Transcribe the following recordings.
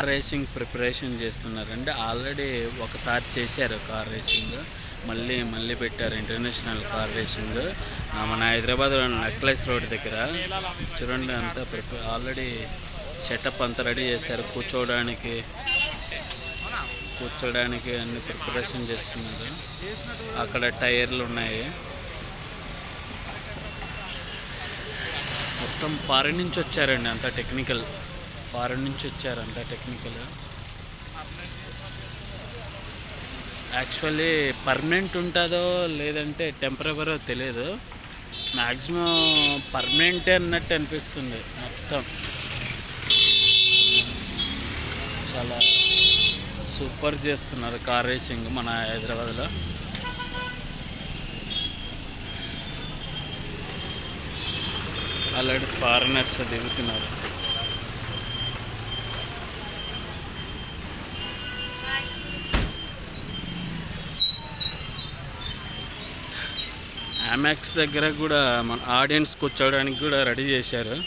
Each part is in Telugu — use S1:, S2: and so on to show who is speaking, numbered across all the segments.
S1: రేసింగ్ ప్రిపరేషన్ చేస్తున్నారండి ఆల్రెడీ ఒకసారి చేశారు కార్ రేసింగ్ మళ్ళీ మళ్ళీ పెట్టారు ఇంటర్నేషనల్ కార్ రేసింగ్ ఆ, మన హైదరాబాద్ నెక్లెస్ రోడ్ దగ్గర చూడండి అంతా ప్రిపే ఆల్రెడీ సెటప్ అంతా రెడీ చేశారు కూర్చోవడానికి కూర్చోడానికి అన్ని ప్రిపరేషన్ చేస్తున్నారు అక్కడ టైర్లు ఉన్నాయి మొత్తం ఫారెన్ నుంచి వచ్చారండి అంత టెక్నికల్ ఫారెన్ నుంచి వచ్చారు అంత టెక్నికల్ యాక్చువల్లీ పర్మనెంట్ ఉంటుందో లేదంటే టెంపరవరో తెలియదు మ్యాక్సిమం పర్మనెంటే అన్నట్టు అనిపిస్తుంది మొత్తం చాలా సూపర్ చేస్తున్నారు కార్ రేసింగ్ మన హైదరాబాద్లో ఆల్రెడీ ఫారినర్స్ దిగుతున్నారు ఆమాక్స్ దగ్గర కూడా మన ఆడియన్స్ కూర్చోవడానికి కూడా రెడీ చేశారు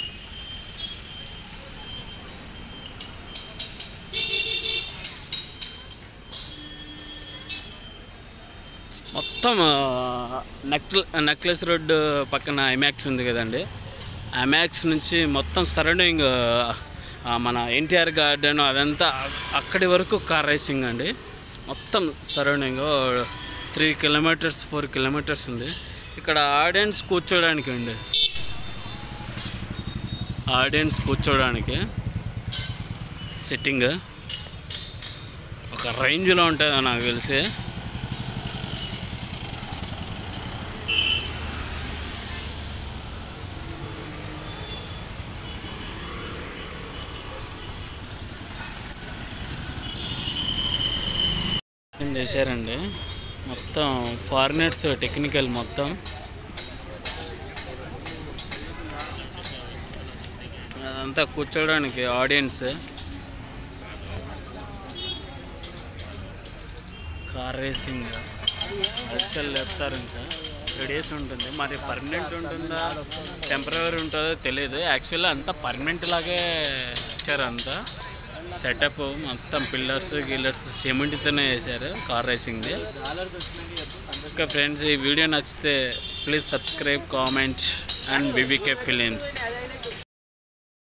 S1: మొత్తం నెక్ల నెక్లెస్ రోడ్ పక్కన ఐమాక్స్ ఉంది కదండి ఐమాక్స్ నుంచి మొత్తం సరౌండింగ్ మన ఎన్టీఆర్ గార్డెన్ అదంతా అ- అక్కడి వరకు కార్ రేసింగ్ అండి మొత్తం surrounding three kilometres four kilometres ఉంది ఇక్కడ ఆడియన్స్ కూర్చోడానికి అండి ఆడియన్స్ కూర్చోడానికి సిట్టింగ్ ఒక రేంజ్లో ఉంటుంది నాకు తెలిసి ఏం చేశారండి మొత్తం ఫారినర్స్ టెక్నికల్ మొత్తం అదంతా కూర్చోడానికి ఆడియన్స్ కార్ రేసింగ్ అల్చల్ లేపుతారు ఇంకా త్రీ డేస్ ఉంటుంది మరి పర్మనెంట్ ఉంటుందా టెంపరీ ఉంటుందో తెలియదు యాక్చువల్లీ అంతా పర్మనెంట్ లాగే ఇచ్చారు అంతా సెటప్ మొత్తం పిల్లర్స్ గిల్లర్స్ సిమెంట్తోనే వేశారు కార్ రేసింగ్ది ఇంకా ఫ్రెండ్స్ ఈ వీడియో నచ్చితే please subscribe comment and VVK films